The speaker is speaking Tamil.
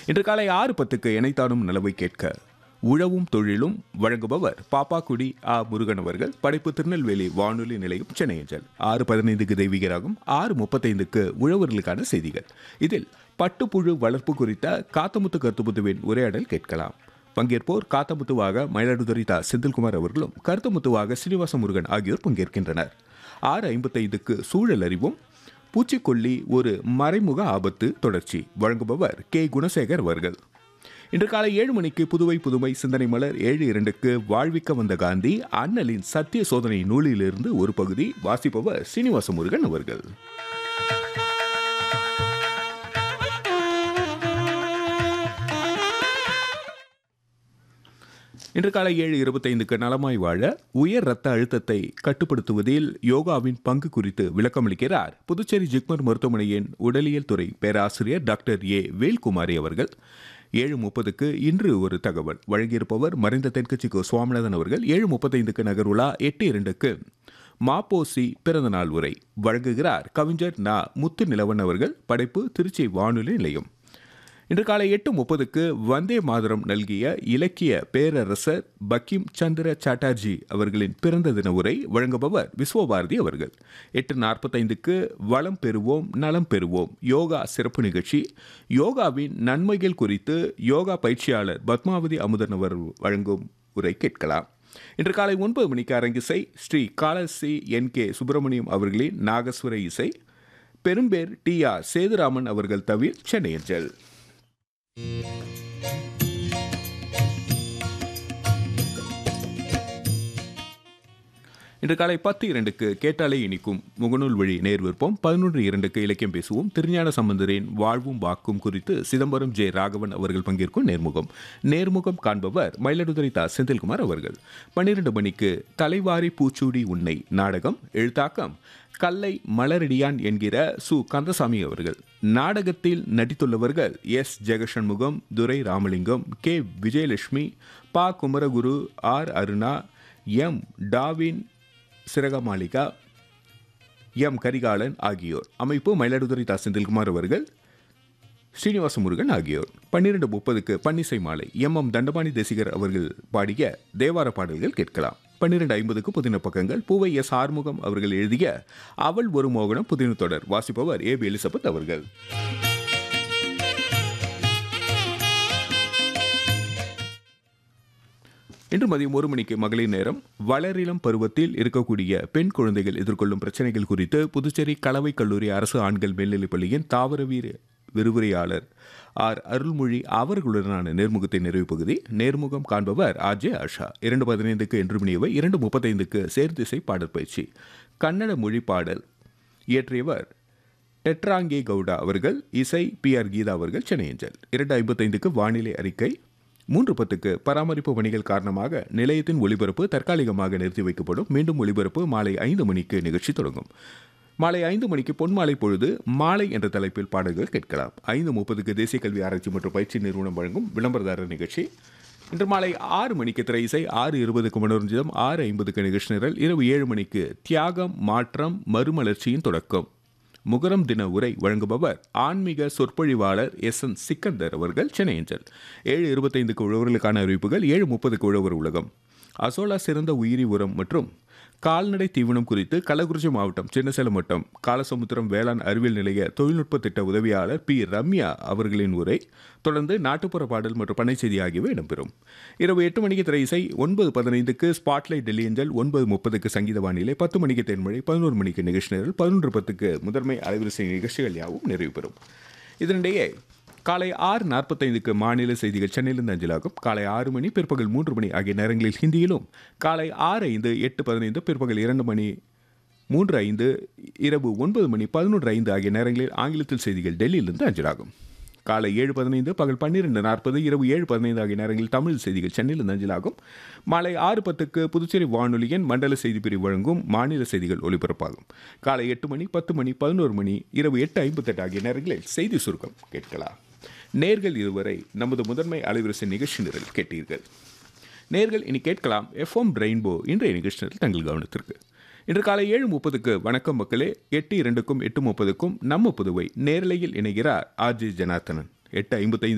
இன்று காலை ஆறு பத்துக்கு இணைத்தானும் நிலவை கேட்க உழவும் தொழிலும் வழங்குபவர் பாப்பாக்குடி ஆ முருகன் அவர்கள் படைப்பு திருநெல்வேலி வானொலி நிலையம் சென்னை அஞ்சல் ஆறு பதினைந்துக்கு தெய்வீகராகும் ஆறு முப்பத்தைந்துக்கு உழவர்களுக்கான செய்திகள் இதில் பட்டுப்புழு வளர்ப்பு குறித்த காத்தமுத்து கருத்துமுத்துவின் உரையாடல் கேட்கலாம் பங்கேற்போர் காத்தமுத்துவாக மயிலாடுதுறை தா செந்தில்குமார் அவர்களும் கருத்துமுத்துவாக சீனிவாச முருகன் ஆகியோர் பங்கேற்கின்றனர் ஆறு ஐம்பத்தைந்துக்கு சூழல் அறிவும் பூச்சிக்கொல்லி ஒரு மறைமுக ஆபத்து தொடர்ச்சி வழங்குபவர் கே குணசேகர் அவர்கள் இன்று காலை ஏழு மணிக்கு புதுவை புதுமை சிந்தனை மலர் ஏழு இரண்டுக்கு வாழ்விக்க வந்த காந்தி அண்ணலின் சத்திய சோதனை நூலிலிருந்து ஒரு பகுதி வாசிப்பவர் சீனிவாச முருகன் அவர்கள் இன்று காலை ஏழு இருபத்தைந்துக்கு நலமாய் வாழ உயர் ரத்த அழுத்தத்தை கட்டுப்படுத்துவதில் யோகாவின் பங்கு குறித்து விளக்கமளிக்கிறார் புதுச்சேரி ஜிப்மர் மருத்துவமனையின் உடலியல் துறை பேராசிரியர் டாக்டர் ஏ வேல்குமாரி அவர்கள் ஏழு முப்பதுக்கு இன்று ஒரு தகவல் வழங்கியிருப்பவர் மறைந்த தென்கட்சிக்கு சுவாமிநாதன் அவர்கள் ஏழு முப்பத்தைந்துக்கு நகருலா எட்டு இரண்டுக்கு மாப்போசி பிறந்தநாள் உரை வழங்குகிறார் கவிஞர் நா முத்து நிலவன் அவர்கள் படைப்பு திருச்சி வானொலி நிலையம் இன்று காலை எட்டு முப்பதுக்கு வந்தே மாதரம் நல்கிய இலக்கிய பேரரசர் பக்கிம் சந்திர சாட்டர்ஜி அவர்களின் பிறந்த தின உரை வழங்குபவர் விஸ்வபாரதி அவர்கள் எட்டு நாற்பத்தைந்துக்கு வளம் பெறுவோம் நலம் பெறுவோம் யோகா சிறப்பு நிகழ்ச்சி யோகாவின் நன்மைகள் குறித்து யோகா பயிற்சியாளர் பத்மாவதி அமுதன் அவர் வழங்கும் உரை கேட்கலாம் இன்று காலை ஒன்பது மணிக்கு அரங்கிசை ஸ்ரீ காலசி என் கே சுப்பிரமணியம் அவர்களின் நாகஸ்வர இசை பெரும்பேர் டி ஆர் சேதுராமன் அவர்கள் தவிர சென்னை அஞ்சல் இன்று காலை பத்து இரண்டுக்கு கேட்டாலே இனிக்கும் முகநூல் வழி நேர் விற்போம் பதினொன்று இரண்டுக்கு இலக்கியம் பேசுவோம் திருஞான சம்பந்தரின் வாழ்வும் வாக்கும் குறித்து சிதம்பரம் ஜே ராகவன் அவர்கள் பங்கேற்கும் நேர்முகம் நேர்முகம் காண்பவர் மயிலாடுதுறை தா செந்தில்குமார் அவர்கள் பன்னிரண்டு மணிக்கு தலைவாரி பூச்சூடி உன்னை நாடகம் எழுத்தாக்கம் கல்லை மலரடியான் என்கிற சு கந்தசாமி அவர்கள் நாடகத்தில் நடித்துள்ளவர்கள் எஸ் ஜெகசண்முகம் துரை ராமலிங்கம் கே விஜயலட்சுமி பா குமரகுரு ஆர் அருணா எம் டாவின் சிறகமாளிகா எம் கரிகாலன் ஆகியோர் அமைப்பு மயிலாடுதுறை தா செந்தில்குமார் அவர்கள் ஸ்ரீனிவாச முருகன் ஆகியோர் பன்னிரண்டு முப்பதுக்கு பன்னிசை மாலை எம் எம் தண்டபாணி தேசிகர் அவர்கள் பாடிய தேவார பாடல்கள் கேட்கலாம் பன்னிரண்டு ஐம்பதுக்கு புதின பக்கங்கள் பூவை எஸ் ஆறுமுகம் அவர்கள் எழுதிய அவள் ஒரு மோகனம் புதின தொடர் வாசிப்பவர் ஏ பி எலிசபெத் அவர்கள் இன்று மதியம் ஒரு மணிக்கு மகளிர் நேரம் வளரிளம் பருவத்தில் இருக்கக்கூடிய பெண் குழந்தைகள் எதிர்கொள்ளும் பிரச்சனைகள் குறித்து புதுச்சேரி கலவை கல்லூரி அரசு ஆண்கள் மேல்நிலைப் பள்ளியின் தாவரவீர விரிவுரையாளர் ஆர் அருள்மொழி அவர்களுடனான நேர்முகத்தின் நிறைவு பகுதி நேர்முகம் காண்பவர் ஆர்ஜே ஆஷா இரண்டு பதினைந்துக்கு என்று மணியவை இரண்டு முப்பத்தைந்துக்கு சேர்திசை பாடல் பயிற்சி கன்னட மொழி பாடல் இயற்றியவர் டெட்ராங்கே கவுடா அவர்கள் இசை பி ஆர் கீதா அவர்கள் சென்னை அஞ்சல் இரண்டு ஐம்பத்தைந்துக்கு வானிலை அறிக்கை மூன்று பத்துக்கு பராமரிப்பு பணிகள் காரணமாக நிலையத்தின் ஒளிபரப்பு தற்காலிகமாக நிறுத்தி வைக்கப்படும் மீண்டும் ஒளிபரப்பு மாலை ஐந்து மணிக்கு நிகழ்ச்சி தொடங்கும் மாலை ஐந்து மணிக்கு பொன்மாலை பொழுது மாலை என்ற தலைப்பில் பாடல்கள் கேட்கலாம் ஐந்து முப்பதுக்கு தேசிய கல்வி ஆராய்ச்சி மற்றும் பயிற்சி நிறுவனம் வழங்கும் விளம்பரதாரர் நிகழ்ச்சி இன்று மாலை ஆறு மணிக்கு திரை இசை ஆறு இருபதுக்கு மனோரஞ்சிதம் ஆறு ஐம்பதுக்கு நிகழ்ச்சி நிரல் இரவு ஏழு மணிக்கு தியாகம் மாற்றம் மறுமலர்ச்சியின் தொடக்கம் முகரம் தின உரை வழங்குபவர் ஆன்மீக சொற்பொழிவாளர் எஸ் என் சிக்கந்தர் அவர்கள் சென்னை அஞ்சல் ஏழு இருபத்தைந்துக்கு உழவர்களுக்கான அறிவிப்புகள் ஏழு முப்பதுக்கு உழவர் உலகம் அசோலா சிறந்த உயிரி உரம் மற்றும் கால்நடை தீவனம் குறித்து கள்ளக்குறிச்சி மாவட்டம் சின்னசேலம் வட்டம் காலசமுத்திரம் வேளாண் அறிவியல் நிலைய தொழில்நுட்ப திட்ட உதவியாளர் பி ரம்யா அவர்களின் உரை தொடர்ந்து நாட்டுப்புற பாடல் மற்றும் பண்ணை செய்தி ஆகியவை இடம்பெறும் இரவு எட்டு மணிக்கு திரை இசை ஒன்பது பதினைந்துக்கு ஸ்பாட்லைட் டெல்லி அஞ்சல் ஒன்பது முப்பதுக்கு சங்கீத வானிலை பத்து மணிக்கு தென்மொழி பதினோரு மணிக்கு நிகழ்ச்சி நிரல் பதினொன்று பத்துக்கு முதன்மை அலைவரிசை நிகழ்ச்சிகள் யாவும் நிறைவு பெறும் இதனிடையே காலை ஆறு நாற்பத்தைந்துக்கு மாநில செய்திகள் சென்னையிலிருந்து அஞ்சலாகும் காலை ஆறு மணி பிற்பகல் மூன்று மணி ஆகிய நேரங்களில் ஹிந்தியிலும் காலை ஆறு ஐந்து எட்டு பதினைந்து பிற்பகல் இரண்டு மணி மூன்று ஐந்து இரவு ஒன்பது மணி பதினொன்று ஐந்து ஆகிய நேரங்களில் ஆங்கிலத்தில் செய்திகள் டெல்லியிலிருந்து அஞ்சலாகும் காலை ஏழு பதினைந்து பகல் பன்னிரெண்டு நாற்பது இரவு ஏழு பதினைந்து ஆகிய நேரங்களில் தமிழ் செய்திகள் சென்னையிலிருந்து அஞ்சலாகும் மாலை ஆறு பத்துக்கு புதுச்சேரி வானொலியின் மண்டல செய்தி பிரிவு வழங்கும் மாநில செய்திகள் ஒலிபரப்பாகும் காலை எட்டு மணி பத்து மணி பதினோரு மணி இரவு எட்டு ஐம்பத்தெட்டு ஆகிய நேரங்களில் செய்தி சுருக்கம் கேட்கலாம் நேர்கள் இதுவரை நமது முதன்மை அலைவரிசை நிகழ்ச்சி நிரல் கேட்டீர்கள் நேர்கள் இனி கேட்கலாம் எஃப்எம் ரெயின்போ இன்றைய நிகழ்ச்சி நிரல் தங்கள் கவனத்திற்கு இன்று காலை ஏழு முப்பதுக்கு வணக்கம் மக்களே எட்டு இரண்டுக்கும் எட்டு முப்பதுக்கும் நம்ம புதுவை நேரலையில் இணைகிறார் ஆர்ஜே ஜனார்த்தனன் எட்டு ஐம்பத்தைந்து